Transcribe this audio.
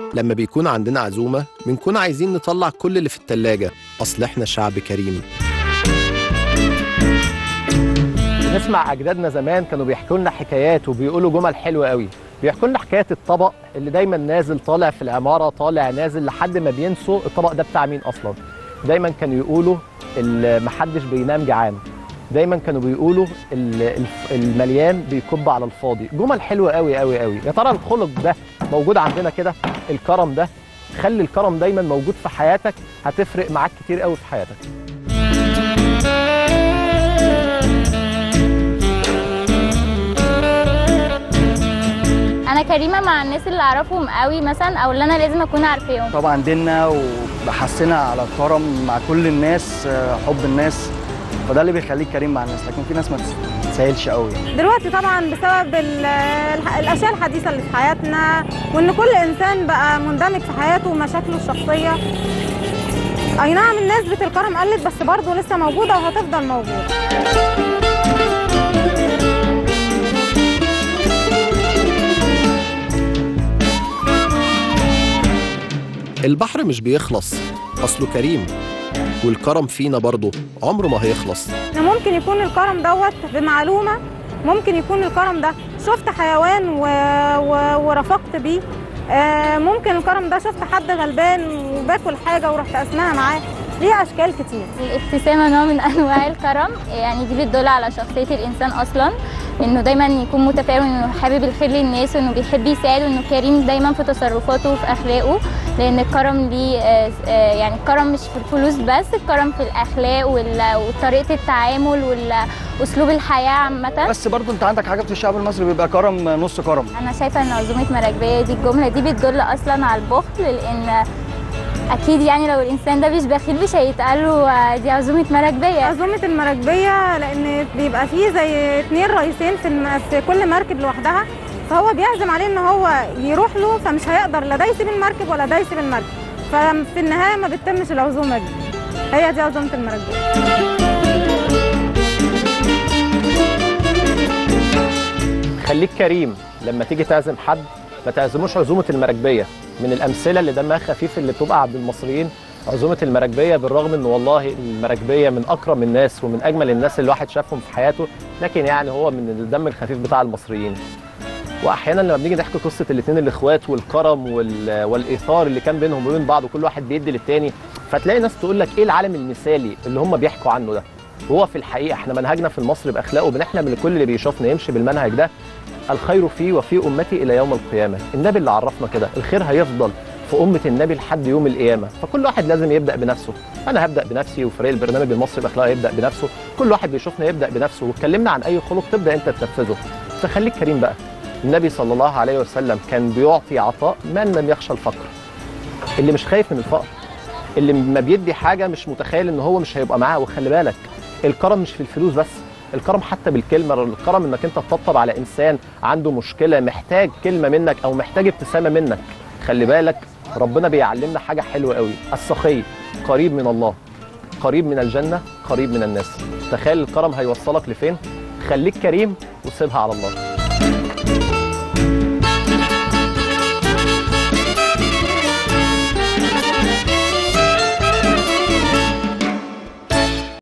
لما بيكون عندنا عزومة بنكون عايزين نطلع كل اللي في التلاجة أصل إحنا شعب كريم نسمع اجدادنا زمان كانوا بيحكوا لنا حكايات وبيقولوا جمل حلوه قوي بيحكوا لنا حكايه الطبق اللي دايما نازل طالع في العماره طالع نازل لحد ما بينسوا الطبق ده بتاع مين اصلا دايما كانوا يقولوا ال- محدش بينام جعان دايما كانوا بيقولوا ال- الف- المليان بيكب على الفاضي جمل حلوه قوي قوي قوي يا ترى الخلق ده موجود عندنا كده الكرم ده خلي الكرم دايما موجود في حياتك هتفرق معاك كتير قوي في حياتك انا كريمه مع الناس اللي اعرفهم قوي مثلا او اللي انا لازم اكون عارفاهم طبعا ديننا وبحثنا على الكرم مع كل الناس آه، حب الناس فده اللي بيخليك كريم مع الناس لكن في ناس ما تستاهلش قوي دلوقتي طبعا بسبب ال- الح- الاشياء الحديثه اللي في حياتنا وان كل انسان بقى مندمج في حياته ومشاكله الشخصيه اي نعم نسبه الكرم قلت بس برضه لسه موجوده وهتفضل موجوده البحر مش بيخلص أصله كريم والكرم فينا برضه عمره ما هيخلص إن ممكن يكون الكرم دوت بمعلومه ممكن يكون الكرم ده شفت حيوان و... و... ورفقت بيه آه، ممكن الكرم ده شفت حد غلبان وباكل حاجه ورحت قسمها معاه ليه اشكال كتير الابتسامه نوع من انواع الكرم يعني دي بتدل على شخصيه الانسان اصلا انه دايما يكون متفاعل انه حابب الخير للناس وانه بيحب يساعد وانه كريم دايما في تصرفاته وفي اخلاقه لان الكرم ليه آه، آه، يعني الكرم مش في الفلوس بس الكرم في الاخلاق وال- وطريقه التعامل واسلوب الحياه عامه بس برضو انت عندك حاجه في الشعب المصري بيبقى كرم نص كرم انا شايفه ان عزومه مراكبيه دي الجمله دي بتدل اصلا على البخل لان اكيد يعني لو الانسان ده مش بخيل مش هيتقال له آه، دي عزومه مراكبيه عزومة المراكبية لأن بيبقى فيه زي اتنين رئيسين في, الم... في كل مركب لوحدها فهو بيعزم عليه إن هو يروح له فمش هيقدر لا ده يسيب المركب ولا ده يسيب المركب ففي النهاية ما بتتمش العزومة دي هي دي عزومة المراكبية خليك كريم لما تيجي تعزم حد ما تعزموش عزومه المراكبيه من الامثله اللي دمها خفيف اللي بتبقى عند المصريين عزومه المراكبيه بالرغم ان والله المراكبيه من اكرم الناس ومن اجمل الناس اللي الواحد شافهم في حياته لكن يعني هو من الدم الخفيف بتاع المصريين واحيانا لما بنيجي نحكي قصه الاثنين الاخوات والكرم وال... والايثار اللي كان بينهم وبين بعض وكل واحد بيدي للتاني فتلاقي ناس تقول لك ايه العالم المثالي اللي هم بيحكوا عنه ده وهو في الحقيقه احنا منهجنا في المصري باخلاقه بنحلم لكل اللي بيشوفنا يمشي بالمنهج ده الخير فيه وفي امتي الى يوم القيامه النبي اللي عرفنا كده الخير هيفضل في امه النبي لحد يوم القيامه فكل واحد لازم يبدا بنفسه انا هبدا بنفسي وفريق البرنامج المصري باخلاقه يبدا بنفسه كل واحد بيشوفنا يبدا بنفسه واتكلمنا عن اي خلق تبدا انت تنفذه فخليك كريم بقى النبي صلى الله عليه وسلم كان بيعطي عطاء من لم يخشى الفقر اللي مش خايف من الفقر اللي ما بيدي حاجه مش متخيل ان هو مش هيبقى معاه وخلي بالك الكرم مش في الفلوس بس الكرم حتى بالكلمه الكرم انك انت تطبطب على انسان عنده مشكله محتاج كلمه منك او محتاج ابتسامه منك خلي بالك ربنا بيعلمنا حاجه حلوه قوي السخي قريب من الله قريب من الجنه قريب من الناس تخيل الكرم هيوصلك لفين خليك كريم وسيبها على الله